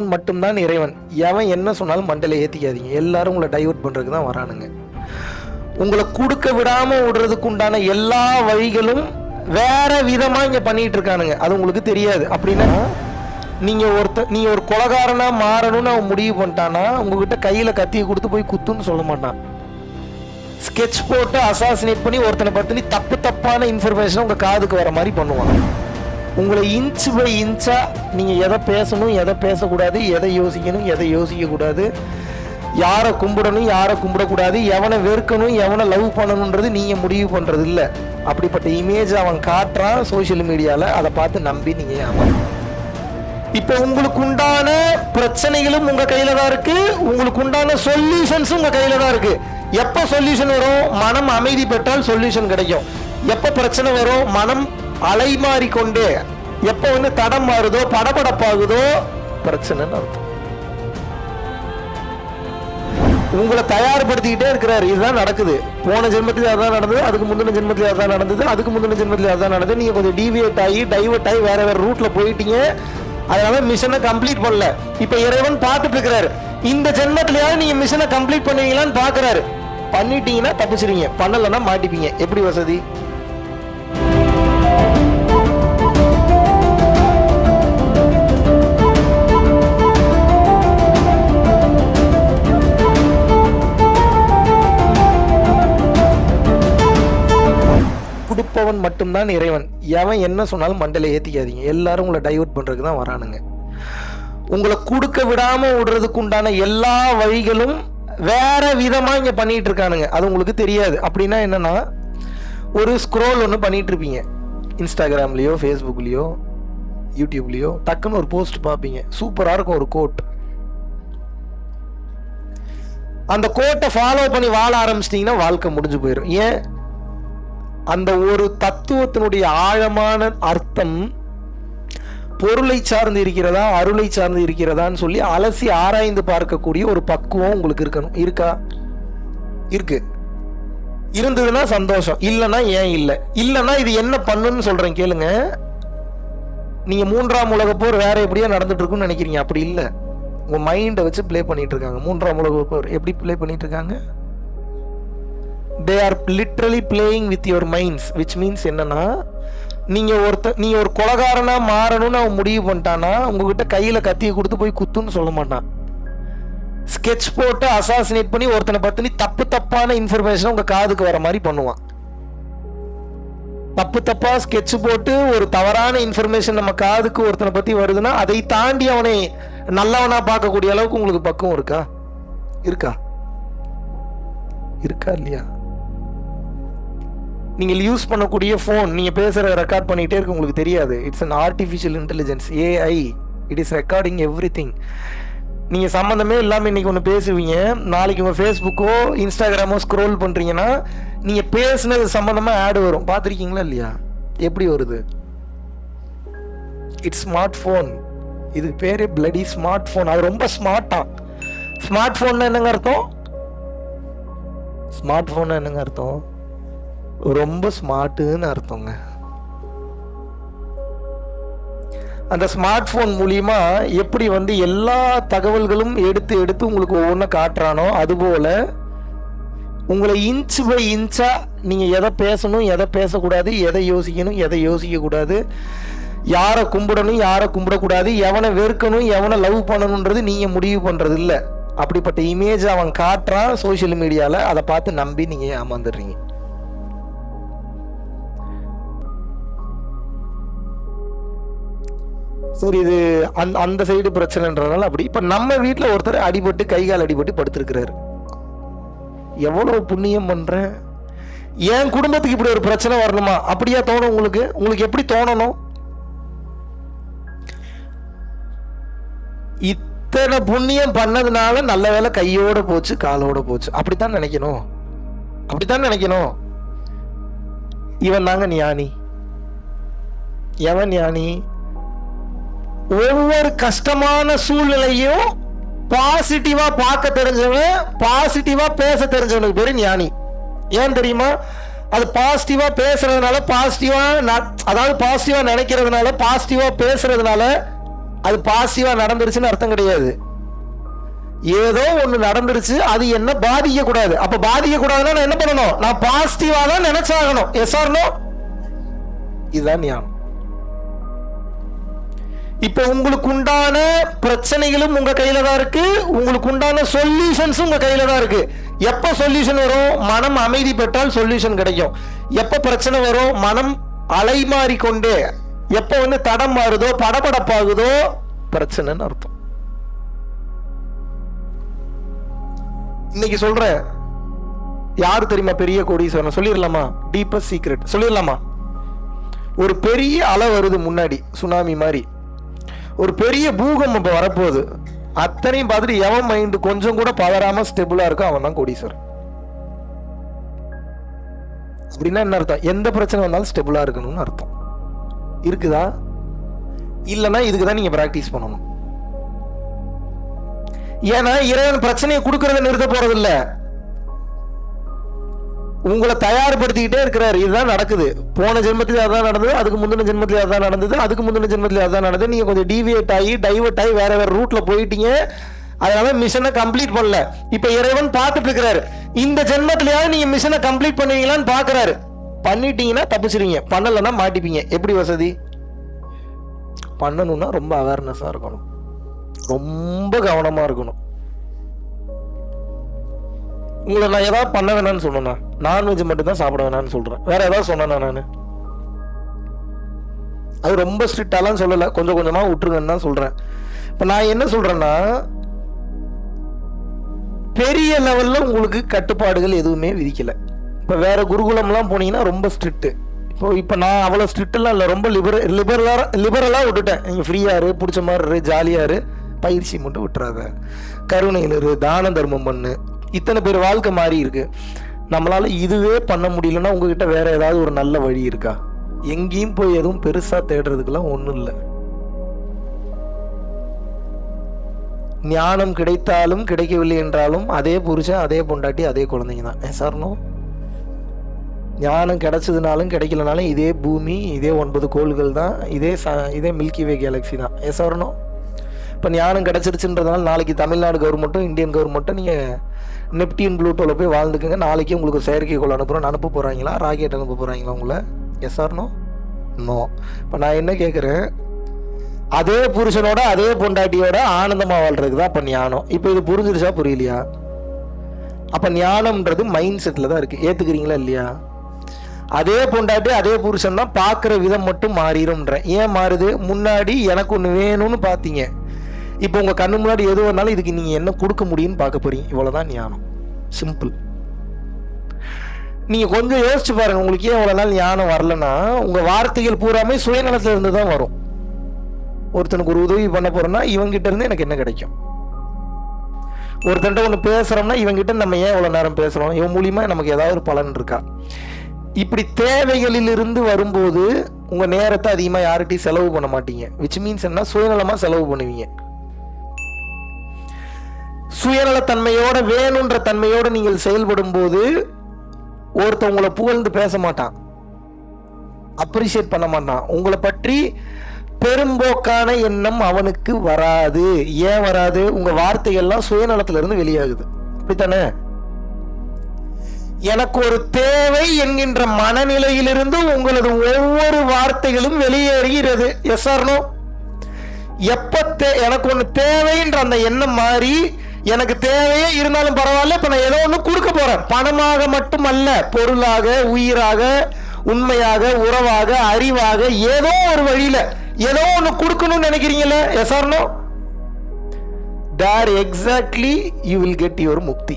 கொடுப்பவன் மட்டும்தான் இறைவன் எவன் என்ன சொன்னாலும் மண்டையில ஏத்திக்காதீங்க எல்லாரும் உங்களை டைவர்ட் பண்றதுக்கு தான் வரானுங்க உங்களை கொடுக்க விடாம விடுறதுக்கு உண்டான எல்லா வழிகளும் வேற விதமா இங்க பண்ணிட்டு இருக்கானுங்க அது உங்களுக்கு தெரியாது அப்படின்னா நீங்க ஒருத்த நீ ஒரு கொலகாரனா மாறணும்னு அவன் முடிவு பண்ணிட்டானா உங்ககிட்ட கையில கத்தியை கொடுத்து போய் குத்துன்னு சொல்ல மாட்டான் ஸ்கெட்ச் போட்டு அசாசினேட் பண்ணி ஒருத்தனை பத்தி தப்பு தப்பான இன்ஃபர்மேஷன் உங்க காதுக்கு வர மாதிரி பண்ணுவான் உங்களை இன்ச் பை இன்ச்சா நீங்க எதை பேசணும் எதை பேசக்கூடாது எதை யோசிக்கணும் எதை யோசிக்க கூடாது யாரை கும்பிடணும் யாரை கும்பிடக்கூடாது எவனை வெறுக்கணும் எவனை லவ் பண்ணணுன்றது நீங்க முடிவு பண்றது இல்ல அப்படிப்பட்ட இமேஜ் அவன் காட்டுறான் சோஷியல் மீடியால அதை பார்த்து நம்பி நீங்க ஏமாறு இப்ப உங்களுக்கு உண்டான பிரச்சனைகளும் உங்க கையில தான் இருக்கு உங்களுக்கு உண்டான சொல்யூஷன்ஸும் உங்க கையில தான் இருக்கு எப்ப சொல்யூஷன் வரும் மனம் அமைதி பெற்றால் சொல்யூஷன் கிடைக்கும் எப்ப பிரச்சனை வரும் மனம் அலைமாறி கொண்டே எப்ப வந்து தடம் மாறுதோ படபடப்பாகுதோ பிரச்சனைன்னு அர்த்தம் உங்களை தயார்படுத்திக்கிட்டே இருக்கிறாரு இதுதான் நடக்குது போன ஜென்மத்துல அதான் நடந்தது அதுக்கு முந்தின ஜென்மத்துல அதான் நடந்தது அதுக்கு முந்தின ஜென்மத்துல அதான் நடந்தது நீங்க கொஞ்சம் டிவியேட் ஆகி டைவர்ட் ஆகி வேற வேற ரூட்ல போயிட்டீங்க அதனால மிஷனை கம்ப்ளீட் பண்ணல இப்ப இறைவன் பார்த்துட்டு இருக்கிறாரு இந்த ஜென்மத்திலயாவது நீங்க மிஷனை கம்ப்ளீட் பண்ணுவீங்களான்னு பாக்குறாரு பண்ணிட்டீங்கன்னா தப்பிச்சிருவீங்க பண்ணலைன்னா மாட்டிப்பீங்க எப்படி வசதி கொடுப்பவன் மட்டும்தான் இறைவன் எவன் என்ன சொன்னாலும் மண்டையில ஏத்திக்காதீங்க எல்லாரும் உங்களை டைவர்ட் பண்றதுக்கு தான் வரானுங்க உங்களை கொடுக்க விடாம விடுறதுக்கு உண்டான எல்லா வழிகளும் வேற விதமா இங்க பண்ணிட்டு இருக்கானுங்க அது உங்களுக்கு தெரியாது அப்படின்னா என்னன்னா ஒரு ஸ்க்ரோல் ஒன்று பண்ணிட்டு இருப்பீங்க இன்ஸ்டாகிராம்லயோ ஃபேஸ்புக்லயோ யூடியூப்லயோ டக்குன்னு ஒரு போஸ்ட் பார்ப்பீங்க சூப்பரா இருக்கும் ஒரு கோட் அந்த கோட்டை ஃபாலோ பண்ணி வாழ ஆரம்பிச்சிட்டிங்கன்னா வாழ்க்கை முடிஞ்சு போயிடும் ஏன் அந்த ஒரு தத்துவத்தினுடைய ஆழமான அர்த்தம் பொருளை சார்ந்து இருக்கிறதா அருளை சார்ந்து இருக்கிறதான்னு சொல்லி அலசி ஆராய்ந்து பார்க்கக்கூடிய ஒரு பக்குவம் உங்களுக்கு இருக்கணும் இருக்கா இருக்கு இருந்ததுன்னா சந்தோஷம் இல்லைன்னா ஏன் இல்லை இல்லைன்னா இது என்ன பண்ணுன்னு சொல்றேன் கேளுங்க நீங்க மூன்றாம் உலக போர் வேற எப்படியா நடந்துட்டு இருக்குன்னு நினைக்கிறீங்க அப்படி இல்லை உங்க மைண்டை வச்சு ப்ளே பண்ணிட்டு இருக்காங்க மூன்றாம் உலக போர் எப்படி ப்ளே பண்ணிட்டு இருக்காங்க they are literally playing with your minds which means என்னன்னா நீங்க ஒருத்த நீ ஒரு கொலகாரனா மாறணும்னு அவன் முடிவு பண்ணிட்டானா உங்ககிட்ட கையில கத்தியை கொடுத்து போய் குத்துன்னு சொல்ல மாட்டான் ஸ்கெட்ச் போட்டு அசாசினேட் பண்ணி ஒருத்தனை பத்தி தப்பு தப்பான இன்ஃபர்மேஷன் உங்க காதுக்கு வர மாதிரி பண்ணுவான் தப்பு தப்பா ஸ்கெட்ச் போட்டு ஒரு தவறான இன்ஃபர்மேஷன் நம்ம காதுக்கு ஒருத்தனை பத்தி வருதுன்னா அதை தாண்டி அவனை நல்லவனா பார்க்கக்கூடிய அளவுக்கு உங்களுக்கு பக்குவம் இருக்கா இருக்கா இருக்கா இல்லையா நீங்கள் யூஸ் பண்ணக்கூடிய ஃபோன் நீங்கள் பேசுகிற ரெக்கார்ட் பண்ணிகிட்டே இருக்கு உங்களுக்கு தெரியாது it's an artificial intelligence AI it is recording everything நீங்கள் சம்மந்தமே இல்லாமல் இன்றைக்கி ஒன்று பேசுவீங்க நாளைக்கு உங்கள் ஃபேஸ்புக்கோ இன்ஸ்டாகிராமோ ஸ்க்ரோல் பண்ணுறீங்கன்னா நீங்கள் பேசுனது சம்மந்தமாக ஆடு வரும் பார்த்துருக்கீங்களா இல்லையா எப்படி வருது இட்ஸ் ஸ்மார்ட் ஃபோன் இதுக்கு பேரே பிளடி ஸ்மார்ட் ஃபோன் அது ரொம்ப ஸ்மார்ட்டாக ஸ்மார்ட் ஃபோன் என்னங்க அர்த்தம் ஸ்மார்ட் ஃபோன் என்னங்க அர்த்தம் ரொம்ப ஸ்மார்ட்டுன்னு அர்த்தங்க அந்த ஸ்மார்ட் ஃபோன் மூலியமா எப்படி வந்து எல்லா தகவல்களும் எடுத்து எடுத்து உங்களுக்கு ஒவ்வொன்றா காட்டுறானோ அதுபோல உங்களை இன்ச் பை இன்ச்சா நீங்க எதை பேசணும் எதை பேசக்கூடாது எதை யோசிக்கணும் எதை யோசிக்க கூடாது யாரை கும்பிடணும் யாரை கும்பிடக்கூடாது எவனை வெறுக்கணும் எவனை லவ் பண்ணணுன்றது நீங்க முடிவு பண்றது இல்ல அப்படிப்பட்ட இமேஜ் அவன் காட்டுறான் சோஷியல் மீடியால அதை பார்த்து நம்பி நீங்க ஏமாந்துடுறீங்க சரி இது அந்த அந்த சைடு பிரச்சனைன்றதுனால அப்படி இப்ப நம்ம வீட்ல ஒருத்தர் அடிபட்டு கை கால் அடிபட்டு படுத்திருக்கிறாரு எவ்வளவு புண்ணியம் பண்றேன் என் குடும்பத்துக்கு இப்படி ஒரு பிரச்சனை வரணுமா அப்படியா தோணும் உங்களுக்கு உங்களுக்கு எப்படி தோணணும் இத்தனை புண்ணியம் பண்ணதுனால நல்ல வேலை கையோட போச்சு காலோட போச்சு அப்படித்தான் நினைக்கணும் அப்படித்தான் நினைக்கணும் இவன் தாங்க ஞானி எவன் ஞானி ஒவ்வொரு கஷ்டமான சூழ்நிலையும் பாசிட்டிவா பார்க்க தெரிஞ்சவன் பாசிட்டிவா பேச தெரிஞ்சவனுக்கு பேரு ஞானி ஏன் தெரியுமா அது பாசிட்டிவா பேசுறதுனால பாசிட்டிவா அதாவது பாசிட்டிவா நினைக்கிறதுனால பாசிட்டிவா பேசுறதுனால அது பாசிவா நடந்துருச்சுன்னு அர்த்தம் கிடையாது ஏதோ ஒண்ணு நடந்துருச்சு அது என்ன பாதிக்க கூடாது அப்ப பாதிக்க கூடாதுன்னா நான் என்ன பண்ணணும் நான் பாசிட்டிவா தான் நினைச்சாகணும் எஸ் ஆர்னோ இதுதான் ஞானம் இப்ப உங்களுக்கு உண்டான பிரச்சனைகளும் உங்க கையில தான் இருக்கு உங்களுக்கு உண்டான சொல்யூஷன்ஸும் உங்க கையில தான் இருக்கு எப்ப சொல்யூஷன் வரும் மனம் அமைதி பெற்றால் சொல்யூஷன் கிடைக்கும் எப்ப பிரச்சனை வரும் மனம் அலைமாறி கொண்டே எப்ப வந்து தடம் மாறுதோ படபடப்பாகுதோ பிரச்சனைன்னு அர்த்தம் இன்னைக்கு சொல்றேன் யாரு தெரியுமா பெரிய கோடீஸ்வரன் சொல்லிடலாமா டீப்பஸ்ட் சீக்ரெட் சொல்லிடலாமா ஒரு பெரிய அலை வருது முன்னாடி சுனாமி மாதிரி ஒரு பெரிய பூகம்பம் இப்போ வரப்போகுது அத்தனையும் பார்த்துட்டு எவன் மைண்டு கொஞ்சம் கூட பதறாம ஸ்டெபிளா இருக்கோ அவன் தான் கோடீஸ்வரன் அப்படின்னா என்ன அர்த்தம் எந்த பிரச்சனை வந்தாலும் ஸ்டெபிளா இருக்கணும்னு அர்த்தம் இருக்குதா இல்லைன்னா இதுக்கு தான் நீங்க பிராக்டிஸ் பண்ணணும் ஏன்னா இறைவன் பிரச்சனையை கொடுக்கறத நிறுத்த போறது இல்ல உங்களை தயார்படுத்திக்கிட்டே இருக்கிறாரு இதுதான் நடக்குது போன ஜென்மத்திலே அதான் நடந்தது அதுக்கு முந்தின ஜென்மத்திலே அதான் நடந்தது அதுக்கு முந்தின ஜென்மத்திலே அதான் நடந்தது நீங்க கொஞ்சம் டிவியேட் ஆகி டைவர்ட் ஆகி வேற வேற ரூட்ல போயிட்டீங்க அதனால மிஷனை கம்ப்ளீட் பண்ணல இப்ப இறைவன் பார்த்துட்டு இருக்கிறாரு இந்த ஜென்மத்திலேயாவது நீங்க மிஷனை கம்ப்ளீட் பண்ணுவீங்களான்னு பாக்குறாரு பண்ணிட்டீங்கன்னா தப்பிச்சிருவீங்க பண்ணலைன்னா மாட்டிப்பீங்க எப்படி வசதி பண்ணணும்னா ரொம்ப அவேர்னஸா இருக்கணும் ரொம்ப கவனமா இருக்கணும் உங்களை நான் ஏதாவது பண்ண வேணாம்னு சொன்னேன்னா நான்வெஜ் மட்டும் தான் சாப்பிட வேணாம்னு சொல்றேன் வேற ஏதாவது சொன்னேனா நான் அது ரொம்ப ஸ்ட்ரிக்டாலாம் சொல்லல கொஞ்சம் கொஞ்சமா விட்டுருங்கன்னு தான் சொல்றேன் இப்ப நான் என்ன சொல்றேன்னா பெரிய லெவல்ல உங்களுக்கு கட்டுப்பாடுகள் எதுவுமே விதிக்கல இப்ப வேற குருகுலம்லாம் போனீங்கன்னா ரொம்ப ஸ்ட்ரிக்ட் இப்போ இப்போ நான் அவ்வளோ ஸ்ட்ரிக்ட்லாம் இல்லை ரொம்ப லிபர லிபரலாக லிபரலாக விட்டுட்டேன் நீங்கள் ஃப்ரீயாக இரு பிடிச்ச மாதிரி இரு ஜாலியாக இரு பயிற்சி மட்டும் விட்டுறாத கருணையில் இரு தான தர்மம் பண்ணு இத்தனை பேர் வாழ்க்கை மாறி இருக்கு நம்மளால இதுவே பண்ண முடியலன்னா உங்ககிட்ட வேற ஏதாவது ஒரு நல்ல வழி இருக்கா எங்கேயும் போய் எதுவும் பெருசா தேடுறதுக்கெல்லாம் ஒன்றும் இல்லை ஞானம் கிடைத்தாலும் கிடைக்கவில்லை என்றாலும் அதே புருஷன் அதே பொண்டாட்டி அதே குழந்தைங்க தான் சார்னோ ஞானம் கிடைச்சதுனாலும் கிடைக்கலனாலும் இதே பூமி இதே ஒன்பது கோள்கள் தான் இதே ச இதே மில்கி வே கேலக்ஸி தான் எஸ் வரணும் இப்போ ஞானம் கிடச்சிருச்சுன்றதுனால நாளைக்கு தமிழ்நாடு கவர்மெண்ட்டும் இந்தியன் கவர்மெண்ட்டும் நீங்கள் நெப்டின் ப்ளூட்டோவில் போய் வாழ்ந்துக்குங்க நாளைக்கு உங்களுக்கு ஒரு செயற்கைக்கோள் அனுப்புகிறோம் அனுப்ப போகிறாங்களா ராக்கெட் அனுப்ப போகிறாங்களா உங்களை எஸ் ஆர்னோ நோ இப்போ நான் என்ன கேட்குறேன் அதே புருஷனோட அதே பொண்டாட்டியோட ஆனந்தமாக வாழ்றதுக்கு தான் இப்போ ஞானம் இப்போ இது புரிஞ்சிருச்சா புரியலையா அப்போ ஞானம்ன்றது மைண்ட் செட்டில் தான் இருக்குது ஏற்றுக்கிறீங்களா இல்லையா அதே பொண்டாட்டி அதே புருஷன் தான் பார்க்குற விதம் மட்டும் மாறிடும்ன்றேன் ஏன் மாறுது முன்னாடி எனக்கு ஒன்று வேணும்னு பார்த்தீங்க இப்போ உங்கள் கண்ணு முன்னாடி எது வந்தாலும் இதுக்கு நீங்கள் என்ன கொடுக்க முடியும்னு பார்க்க போறீங்க இவ்வளோதான் ஞானம் சிம்பிள் நீங்கள் கொஞ்சம் யோசிச்சு பாருங்க உங்களுக்கு ஏன் இவ்வளோ நாள் ஞானம் வரலன்னா உங்கள் வார்த்தைகள் பூராமே சுயநலத்துல இருந்து தான் வரும் ஒருத்தனுக்கு ஒரு உதவி பண்ண போறோம்னா இவங்கிட்ட இருந்து எனக்கு என்ன கிடைக்கும் ஒருத்தன்ட்ட ஒன்று பேசுறோம்னா இவங்கிட்ட நம்ம ஏன் இவ்வளோ நேரம் பேசுறோம் இவன் மூலியமா நமக்கு ஏதாவது ஒரு பலன் இருக்கா இப்படி தேவைகளில் இருந்து வரும்போது உங்க நேரத்தை அதிகமாக யார்கிட்டயும் செலவு பண்ண மாட்டீங்க விச் மீன்ஸ் என்ன சுயநலமா செலவு பண்ணுவீங்க சுயநலத்தன்மையோட வேணுன்ற தன்மையோட நீங்கள் செயல்படும் போது ஒருத்தன் உங்களை புகழ்ந்து பேச மாட்டான் அப்ரிஷியேட் பண்ண மாட்டான் உங்களை பற்றி பெரும்போக்கான எண்ணம் அவனுக்கு வராது ஏன் வராது உங்க வார்த்தைகள்லாம் சுயநலத்துல இருந்து வெளியாகுது அப்படித்தானே எனக்கு ஒரு தேவை என்கின்ற மனநிலையிலிருந்து உங்களது ஒவ்வொரு வார்த்தைகளும் வெளியேறுகிறது எஸ் ஆர்னோ எப்ப தே- எனக்கு ஒண்ணு தேவைன்ற அந்த எண்ணம் மாறி எனக்கு தேவையே இருந்தாலும் பரவாயில்ல இப்ப நான் ஏதோ ஒண்ணு கொடுக்க போறேன் பணமாக மட்டுமல்ல பொருளாக உயிராக உண்மையாக உறவாக அறிவாக ஏதோ ஒரு வழியில ஏதோ ஒண்ணு கொடுக்கணும்னு நினைக்கிறீங்களே yes or no there exactly you will get your mukti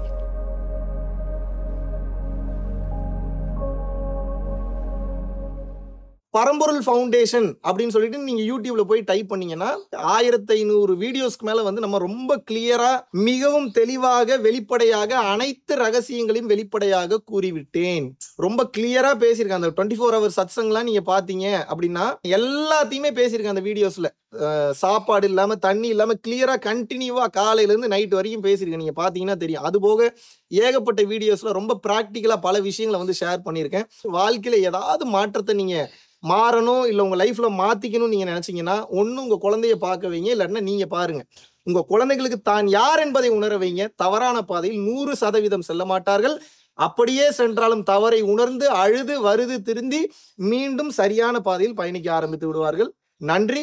பரம்பொருள் ஃபவுண்டேஷன் அப்படின்னு சொல்லிட்டு நீங்க யூடியூப்ல போய் டைப் பண்ணீங்கன்னா ஆயிரத்தி ஐநூறு வீடியோஸ்க்கு மேல வந்து நம்ம ரொம்ப கிளியரா மிகவும் தெளிவாக வெளிப்படையாக அனைத்து ரகசியங்களையும் வெளிப்படையாக கூறிவிட்டேன் ரொம்ப கிளியரா பேசியிருக்கேன் அந்த டுவெண்ட்டி ஃபோர் ஹவர் சத்சங்லாம் நீங்க பாத்தீங்க அப்படின்னா எல்லாத்தையுமே பேசியிருக்கேன் அந்த வீடியோஸ்ல அஹ், சாப்பாடு இல்லாம தண்ணி இல்லாம கிளியரா கண்டினியூவா காலையில இருந்து நைட் வரைக்கும் பேசியிருக்கேன் நீங்க பாத்தீங்கன்னா தெரியும் அது போக ஏகப்பட்ட வீடியோஸ்ல ரொம்ப ப்ராக்டிக்கலா பல விஷயங்களை வந்து ஷேர் பண்ணியிருக்கேன் வாழ்க்கையில ஏதாவது மாற்றத்தை நீங்க மாறணும் இல்ல உங்க லைஃப்ல மாத்திக்கணும்னு நீங்க நினைச்சீங்கன்னா ஒண்ணு உங்க குழந்தைய பார்க்க வைங்க இல்லைன்னா நீங்க பாருங்க உங்க குழந்தைகளுக்கு தான் யார் என்பதை உணர வைங்க தவறான பாதையில் நூறு சதவீதம் செல்ல மாட்டார்கள் அப்படியே சென்றாலும் தவறை உணர்ந்து அழுது வருது திருந்தி மீண்டும் சரியான பாதையில் பயணிக்க ஆரம்பித்து விடுவார்கள் நன்றி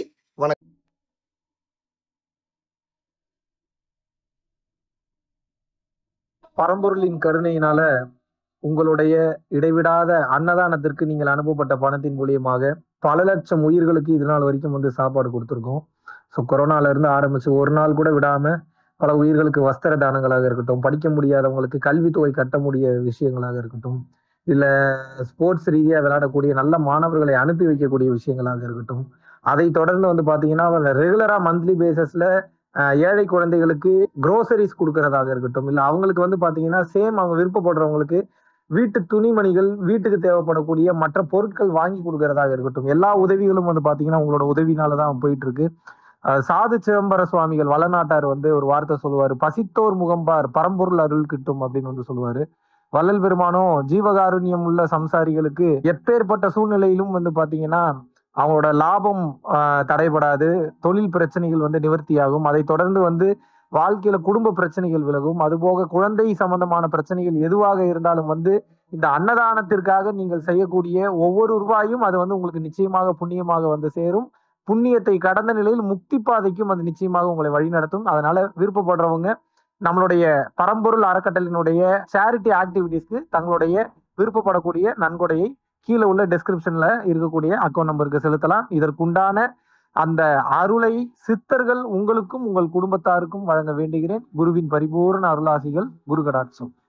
பரம்பொருளின் கருணையினால உங்களுடைய இடைவிடாத அன்னதானத்திற்கு நீங்கள் அனுப்பப்பட்ட பணத்தின் மூலியமாக பல லட்சம் உயிர்களுக்கு இது நாள் வரைக்கும் வந்து சாப்பாடு கொடுத்துருக்கோம் ஸோ கொரோனால இருந்து ஆரம்பிச்சு ஒரு நாள் கூட விடாம பல உயிர்களுக்கு வஸ்திர தானங்களாக இருக்கட்டும் படிக்க முடியாதவங்களுக்கு கல்வித்தொகை கட்ட முடிய விஷயங்களாக இருக்கட்டும் இல்ல ஸ்போர்ட்ஸ் ரீதியா விளையாடக்கூடிய நல்ல மாணவர்களை அனுப்பி வைக்கக்கூடிய விஷயங்களாக இருக்கட்டும் அதை தொடர்ந்து வந்து பாத்தீங்கன்னா ரெகுலரா மந்த்லி பேசிஸ்ல ஏழை குழந்தைகளுக்கு க்ரோசரிஸ் கொடுக்கறதாக இருக்கட்டும் இல்ல அவங்களுக்கு வந்து பாத்தீங்கன்னா சேம் அவங்க விருப்பப்படுறவங்களுக்கு வீட்டு துணிமணிகள் வீட்டுக்கு தேவைப்படக்கூடிய மற்ற பொருட்கள் வாங்கி கொடுக்கறதாக இருக்கட்டும் எல்லா உதவிகளும் வந்து பாத்தீங்கன்னா உங்களோட உதவினால தான் போயிட்டு இருக்கு அஹ் சாது சிதம்பர சுவாமிகள் வளநாட்டார் வந்து ஒரு வார்த்தை சொல்லுவாரு பசித்தோர் முகம்பார் பரம்பொருள் அருள் கிட்டும் அப்படின்னு வந்து சொல்லுவாரு வள்ளல் பெருமானும் ஜீவகாருண்யம் உள்ள சம்சாரிகளுக்கு எப்பேற்பட்ட சூழ்நிலையிலும் வந்து பாத்தீங்கன்னா அவங்களோட லாபம் ஆஹ், தடைபடாது தொழில் பிரச்சனைகள் வந்து நிவர்த்தியாகும் அதை தொடர்ந்து வந்து வாழ்க்கையில குடும்ப பிரச்சனைகள் விலகும் அதுபோக குழந்தை சம்பந்தமான பிரச்சனைகள் எதுவாக இருந்தாலும் வந்து இந்த அன்னதானத்திற்காக நீங்கள் செய்யக்கூடிய ஒவ்வொரு ரூபாயும் அது வந்து உங்களுக்கு நிச்சயமாக புண்ணியமாக வந்து சேரும் புண்ணியத்தை கடந்த நிலையில் முக்தி பாதைக்கும் அது நிச்சயமாக உங்களை வழிநடத்தும் அதனால விருப்பப்படுறவங்க நம்மளுடைய பரம்பொருள் அறக்கட்டளையினுடைய சேரிட்டி ஆக்டிவிட்டீஸ்க்கு தங்களுடைய விருப்பப்படக்கூடிய நன்கொடையை கீழே உள்ள டெஸ்கிரிப்ஷன்ல இருக்கக்கூடிய அக்கௌண்ட் நம்பருக்கு செலுத்தலாம் இதற்குண்டான அந்த அருளை சித்தர்கள் உங்களுக்கும் உங்கள் குடும்பத்தாருக்கும் வழங்க வேண்டுகிறேன் குருவின் பரிபூர்ண அருளாசிகள் குரு கடாட்சம்